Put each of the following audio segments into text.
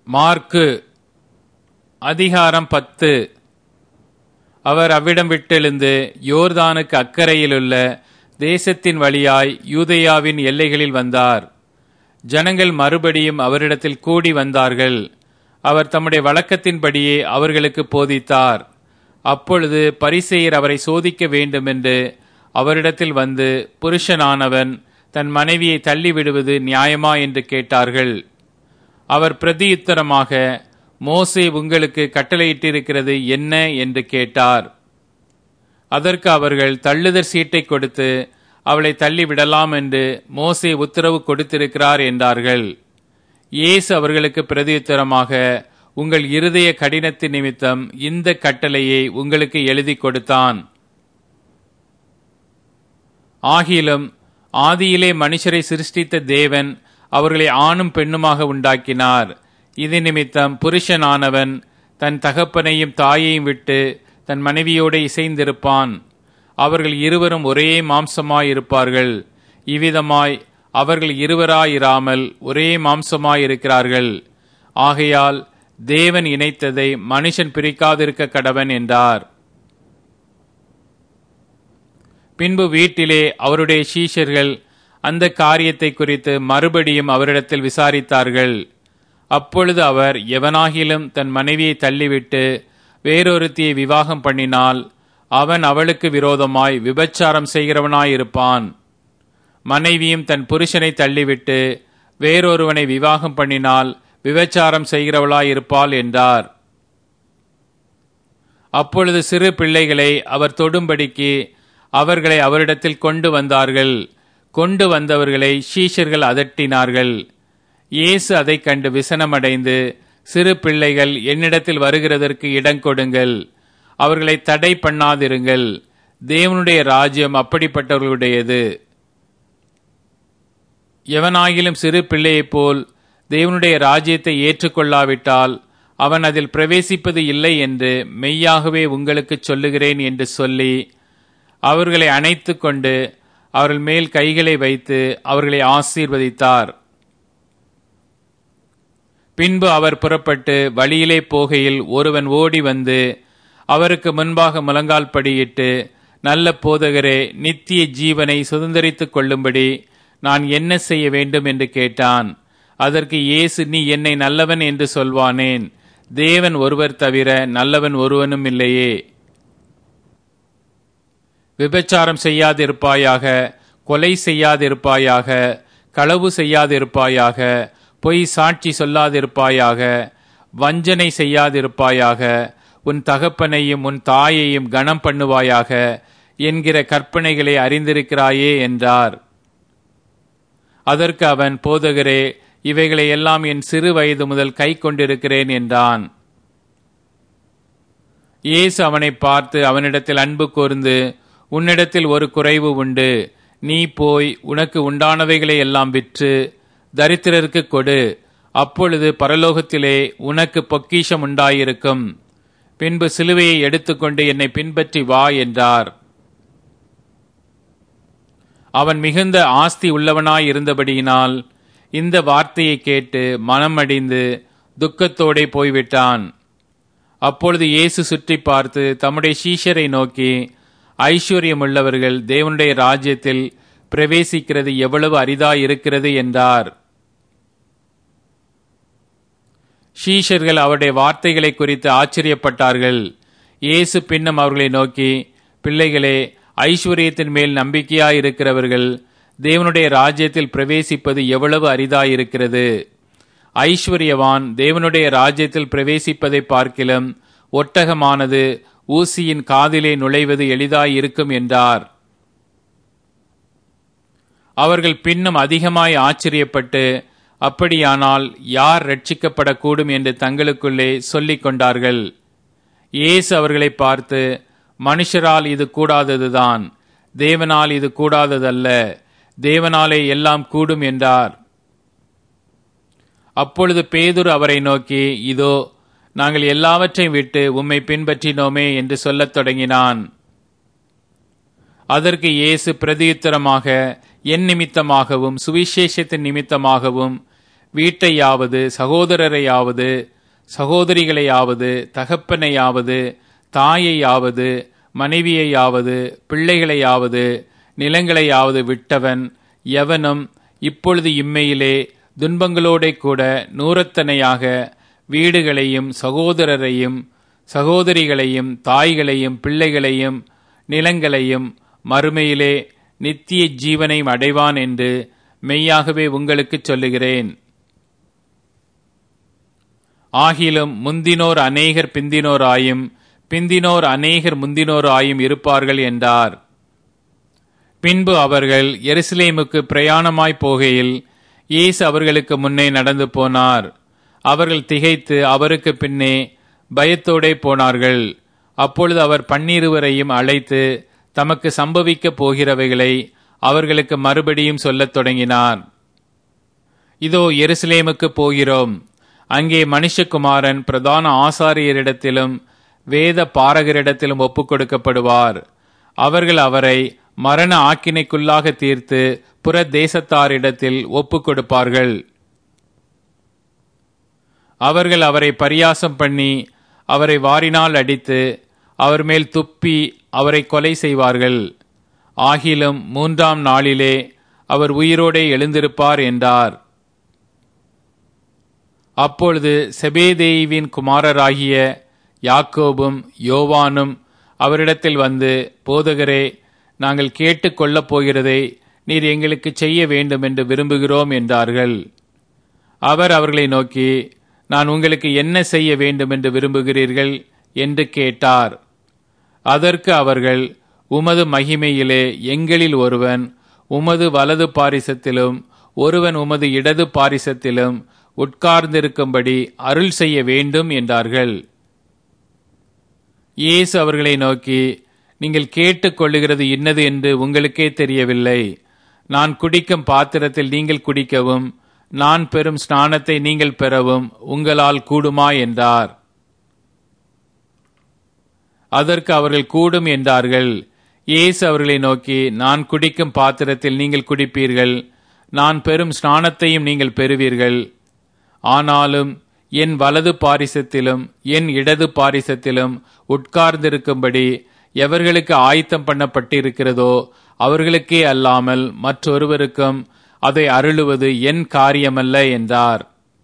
mark அதிகாரம் பத்து அவர் அவ்விடம் விட்டெழுந்து யோர்தானுக்கு அக்கறையிலுள்ள தேசத்தின் வழியாய் யூதேயாவின் எல்லைகளில் வந்தார் ஜனங்கள் மறுபடியும் அவரிடத்தில் கூடி வந்தார்கள் அவர் தம்முடைய வழக்கத்தின்படியே அவர்களுக்கு போதித்தார் அப்பொழுது பரிசேயர் அவரை சோதிக்க வேண்டுமென்று அவரிடத்தில் வந்து புருஷனானவன் தன் மனைவியை தள்ளிவிடுவது நியாயமா என்று கேட்டார்கள் அவர் பிரதியுத்தரமாக மோசே உங்களுக்கு கட்டளையிட்டிருக்கிறது என்ன என்று கேட்டார் அதற்கு அவர்கள் தள்ளுதற் சீட்டை கொடுத்து அவளை தள்ளிவிடலாம் என்று மோசே உத்தரவு கொடுத்திருக்கிறார் என்றார்கள் இயேசு அவர்களுக்கு பிரதியுத்தரமாக உங்கள் இருதய கடினத்தின் நிமித்தம் இந்த கட்டளையை உங்களுக்கு எழுதி கொடுத்தான் ஆகிலும் ஆதியிலே மனுஷரை சிருஷ்டித்த தேவன் அவர்களை ஆணும் பெண்ணுமாக உண்டாக்கினார் இது நிமித்தம் புருஷனானவன் தன் தகப்பனையும் தாயையும் விட்டு தன் மனைவியோடு இசைந்திருப்பான் அவர்கள் இருவரும் ஒரே மாம்சமாயிருப்பார்கள் இவ்விதமாய் அவர்கள் இருவராயிராமல் ஒரே மாம்சமாயிருக்கிறார்கள் ஆகையால் தேவன் இணைத்ததை மனுஷன் பிரிக்காதிருக்க கடவன் என்றார் பின்பு வீட்டிலே அவருடைய சீஷர்கள் அந்த காரியத்தை குறித்து மறுபடியும் அவரிடத்தில் விசாரித்தார்கள் அப்பொழுது அவர் எவனாகிலும் தன் மனைவியை தள்ளிவிட்டு வேறொருத்தியை விவாகம் பண்ணினால் அவன் அவளுக்கு விரோதமாய் விபச்சாரம் செய்கிறவனாயிருப்பான் மனைவியும் தன் புருஷனை தள்ளிவிட்டு வேறொருவனை விவாகம் பண்ணினால் விபச்சாரம் செய்கிறவளாயிருப்பாள் என்றார் அப்பொழுது சிறு பிள்ளைகளை அவர் தொடும்படிக்கு அவர்களை அவரிடத்தில் கொண்டு வந்தார்கள் கொண்டு வந்தவர்களை ஷீஷர்கள் அதட்டினார்கள் இயேசு அதைக் கண்டு விசனமடைந்து சிறு பிள்ளைகள் என்னிடத்தில் வருகிறதற்கு இடம் கொடுங்கள் அவர்களை தடை பண்ணாதிருங்கள் தேவனுடைய ராஜ்யம் அப்படிப்பட்டவர்களுடையது எவனாகிலும் சிறு பிள்ளையைப் போல் தேவனுடைய ராஜ்யத்தை ஏற்றுக்கொள்ளாவிட்டால் அவன் அதில் பிரவேசிப்பது இல்லை என்று மெய்யாகவே உங்களுக்கு சொல்லுகிறேன் என்று சொல்லி அவர்களை அணைத்து கொண்டு அவர்கள் மேல் கைகளை வைத்து அவர்களை ஆசீர்வதித்தார் பின்பு அவர் புறப்பட்டு வழியிலே போகையில் ஒருவன் ஓடி வந்து அவருக்கு முன்பாக முழங்கால் படியிட்டு நல்ல போதகரே நித்திய ஜீவனை சுதந்திரித்துக் கொள்ளும்படி நான் என்ன செய்ய வேண்டும் என்று கேட்டான் அதற்கு இயேசு நீ என்னை நல்லவன் என்று சொல்வானேன் தேவன் ஒருவர் தவிர நல்லவன் ஒருவனும் இல்லையே விபச்சாரம் செய்யாதிருப்பாயாக கொலை செய்யாதிருப்பாயாக களவு செய்யாதிருப்பாயாக பொய் சாட்சி சொல்லாதிருப்பாயாக வஞ்சனை செய்யாதிருப்பாயாக உன் தகப்பனையும் உன் தாயையும் கனம் பண்ணுவாயாக என்கிற கற்பனைகளை அறிந்திருக்கிறாயே என்றார் அதற்கு அவன் போதகரே இவைகளை எல்லாம் என் சிறு வயது முதல் கை கொண்டிருக்கிறேன் என்றான் இயேசு அவனை பார்த்து அவனிடத்தில் அன்பு கூர்ந்து உன்னிடத்தில் ஒரு குறைவு உண்டு நீ போய் உனக்கு உண்டானவைகளை எல்லாம் விற்று தரித்திரருக்கு கொடு அப்பொழுது பரலோகத்திலே உனக்கு பொக்கிஷம் உண்டாயிருக்கும் பின்பு சிலுவையை எடுத்துக்கொண்டு என்னை பின்பற்றி வா என்றார் அவன் மிகுந்த ஆஸ்தி உள்ளவனாய் இருந்தபடியினால் இந்த வார்த்தையை கேட்டு மனமடிந்து துக்கத்தோடே போய்விட்டான் அப்பொழுது இயேசு சுற்றி பார்த்து தம்முடைய சீஷரை நோக்கி ஐஸ்வர்யமுள்ளவர்கள் தேவனுடைய ராஜ்யத்தில் பிரவேசிக்கிறது எவ்வளவு அரிதாய் இருக்கிறது என்றார் ஷீஷர்கள் அவருடைய வார்த்தைகளை குறித்து ஆச்சரியப்பட்டார்கள் இயேசு பின்னும் அவர்களை நோக்கி பிள்ளைகளே ஐஸ்வர்யத்தின் மேல் நம்பிக்கையாய் இருக்கிறவர்கள் தேவனுடைய ராஜ்யத்தில் பிரவேசிப்பது எவ்வளவு அரிதாயிருக்கிறது ஐஸ்வர்யவான் தேவனுடைய ராஜ்யத்தில் பிரவேசிப்பதை பார்க்கிலும் ஒட்டகமானது ஊசியின் காதிலே நுழைவது எளிதாயிருக்கும் என்றார் அவர்கள் பின்னும் அதிகமாய் ஆச்சரியப்பட்டு அப்படியானால் யார் ரட்சிக்கப்படக்கூடும் என்று தங்களுக்குள்ளே சொல்லிக் கொண்டார்கள் இயேசு அவர்களை பார்த்து மனுஷரால் இது கூடாததுதான் தேவனால் இது கூடாததல்ல தேவனாலே எல்லாம் கூடும் என்றார் அப்பொழுது பேதுரு அவரை நோக்கி இதோ நாங்கள் எல்லாவற்றையும் விட்டு உம்மை பின்பற்றினோமே என்று சொல்லத் தொடங்கினான் அதற்கு இயேசு பிரதியுத்தரமாக என் நிமித்தமாகவும் சுவிசேஷத்தின் நிமித்தமாகவும் வீட்டையாவது சகோதரரையாவது சகோதரிகளையாவது தகப்பனையாவது தாயையாவது மனைவியையாவது பிள்ளைகளையாவது நிலங்களையாவது விட்டவன் எவனும் இப்பொழுது இம்மையிலே துன்பங்களோடே கூட நூறத்தனையாக வீடுகளையும் சகோதரரையும் சகோதரிகளையும் தாய்களையும் பிள்ளைகளையும் நிலங்களையும் மறுமையிலே நித்திய ஜீவனையும் அடைவான் என்று மெய்யாகவே உங்களுக்கு சொல்லுகிறேன் ஆகிலும் முந்தினோர் அநேகர் பிந்தினோர் ஆயும் பிந்தினோர் அநேகர் முந்தினோர் ஆயும் இருப்பார்கள் என்றார் பின்பு அவர்கள் எருசலேமுக்கு பிரயாணமாய் போகையில் இயேசு அவர்களுக்கு முன்னே நடந்து போனார் அவர்கள் திகைத்து அவருக்கு பின்னே பயத்தோடே போனார்கள் அப்பொழுது அவர் பன்னிருவரையும் அழைத்து தமக்கு சம்பவிக்கப் போகிறவைகளை அவர்களுக்கு மறுபடியும் சொல்லத் தொடங்கினார் இதோ எருசலேமுக்கு போகிறோம் அங்கே மனுஷகுமாரன் பிரதான ஆசாரியரிடத்திலும் வேத பாரகரிடத்திலும் ஒப்புக் கொடுக்கப்படுவார் அவர்கள் அவரை மரண ஆக்கினைக்குள்ளாக தீர்த்து புற தேசத்தாரிடத்தில் ஒப்புக் கொடுப்பார்கள் அவர்கள் அவரை பரியாசம் பண்ணி அவரை வாரினால் அடித்து அவர் மேல் துப்பி அவரை கொலை செய்வார்கள் ஆகிலும் மூன்றாம் நாளிலே அவர் உயிரோடே எழுந்திருப்பார் என்றார் அப்பொழுது செபேதேவின் குமாரராகிய யாக்கோபும் யோவானும் அவரிடத்தில் வந்து போதகரே நாங்கள் கேட்டுக்கொள்ளப் போகிறதை நீர் எங்களுக்கு செய்ய வேண்டும் என்று விரும்புகிறோம் என்றார்கள் அவர் அவர்களை நோக்கி நான் உங்களுக்கு என்ன செய்ய வேண்டும் என்று விரும்புகிறீர்கள் என்று கேட்டார் அதற்கு அவர்கள் உமது மகிமையிலே எங்களில் ஒருவன் உமது வலது பாரிசத்திலும் ஒருவன் உமது இடது பாரிசத்திலும் உட்கார்ந்திருக்கும்படி அருள் செய்ய வேண்டும் என்றார்கள் இயேசு அவர்களை நோக்கி நீங்கள் கேட்டுக்கொள்ளுகிறது இன்னது என்று உங்களுக்கே தெரியவில்லை நான் குடிக்கும் பாத்திரத்தில் நீங்கள் குடிக்கவும் நான் பெறும் ஸ்நானத்தை நீங்கள் பெறவும் உங்களால் கூடுமா என்றார் அதற்கு அவர்கள் கூடும் என்றார்கள் இயேசு அவர்களை நோக்கி நான் குடிக்கும் பாத்திரத்தில் நீங்கள் குடிப்பீர்கள் நான் பெறும் ஸ்நானத்தையும் நீங்கள் பெறுவீர்கள் ஆனாலும் என் வலது பாரிசத்திலும் என் இடது பாரிசத்திலும் உட்கார்ந்திருக்கும்படி எவர்களுக்கு ஆயத்தம் பண்ணப்பட்டிருக்கிறதோ அவர்களுக்கே அல்லாமல் மற்றொருவருக்கும் அதை அருளுவது என் காரியமல்ல என்றார்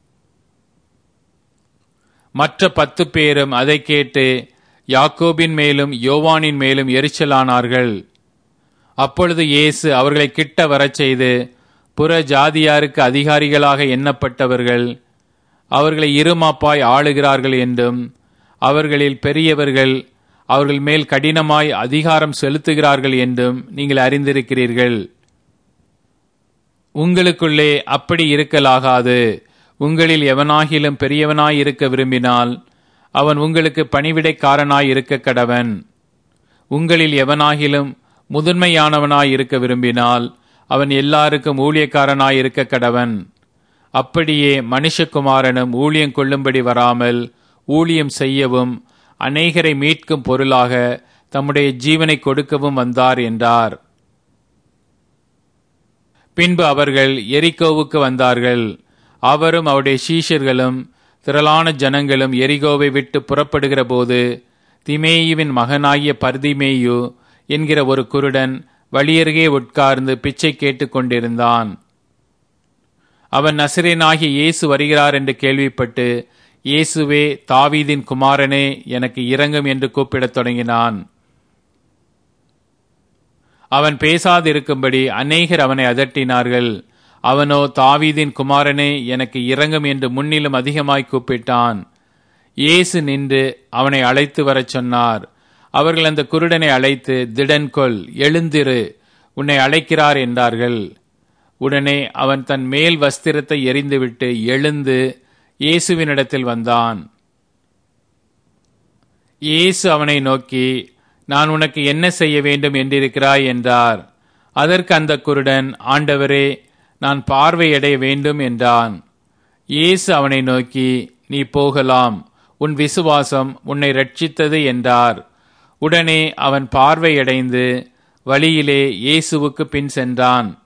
மற்ற பத்து பேரும் அதை கேட்டு யாக்கோபின் மேலும் யோவானின் மேலும் எரிச்சலானார்கள் அப்பொழுது இயேசு அவர்களை கிட்ட வரச் செய்து புற ஜாதியாருக்கு அதிகாரிகளாக எண்ணப்பட்டவர்கள் அவர்களை இருமாப்பாய் ஆளுகிறார்கள் என்றும் அவர்களில் பெரியவர்கள் அவர்கள் மேல் கடினமாய் அதிகாரம் செலுத்துகிறார்கள் என்றும் நீங்கள் அறிந்திருக்கிறீர்கள் உங்களுக்குள்ளே அப்படி இருக்கலாகாது உங்களில் எவனாகிலும் பெரியவனாய் இருக்க விரும்பினால் அவன் உங்களுக்கு பணிவிடைக்காரனாய் இருக்க கடவன் உங்களில் எவனாகிலும் முதன்மையானவனாய் இருக்க விரும்பினால் அவன் எல்லாருக்கும் ஊழியக்காரனாய் இருக்க கடவன் அப்படியே மனுஷகுமாரனும் ஊழியம் கொள்ளும்படி வராமல் ஊழியம் செய்யவும் அநேகரை மீட்கும் பொருளாக தம்முடைய ஜீவனை கொடுக்கவும் வந்தார் என்றார் பின்பு அவர்கள் எரிகோவுக்கு வந்தார்கள் அவரும் அவருடைய சீஷர்களும் திரளான ஜனங்களும் எரிகோவை விட்டு புறப்படுகிற போது திமேயுவின் மகனாகிய பர்திமேயு என்கிற ஒரு குருடன் வழியருகே உட்கார்ந்து பிச்சை கேட்டுக் கொண்டிருந்தான் அவன் நசிரேனாகிய இயேசு வருகிறார் என்று கேள்விப்பட்டு இயேசுவே தாவீதின் குமாரனே எனக்கு இரங்கும் என்று கூப்பிடத் தொடங்கினான் அவன் பேசாதிருக்கும்படி அநேகர் அவனை அதட்டினார்கள் அவனோ தாவீதின் குமாரனே எனக்கு இரங்கும் என்று முன்னிலும் அதிகமாய் கூப்பிட்டான் இயேசு நின்று அவனை அழைத்து வரச் சொன்னார் அவர்கள் அந்த குருடனை அழைத்து திடன்கொள் எழுந்திரு உன்னை அழைக்கிறார் என்றார்கள் உடனே அவன் தன் மேல் வஸ்திரத்தை எரிந்துவிட்டு எழுந்து இயேசுவினிடத்தில் வந்தான் இயேசு அவனை நோக்கி நான் உனக்கு என்ன செய்ய வேண்டும் என்றிருக்கிறாய் என்றார் அதற்கு அந்த குருடன் ஆண்டவரே நான் பார்வையடைய வேண்டும் என்றான் இயேசு அவனை நோக்கி நீ போகலாம் உன் விசுவாசம் உன்னை ரட்சித்தது என்றார் உடனே அவன் பார்வையடைந்து வழியிலே இயேசுவுக்கு பின் சென்றான்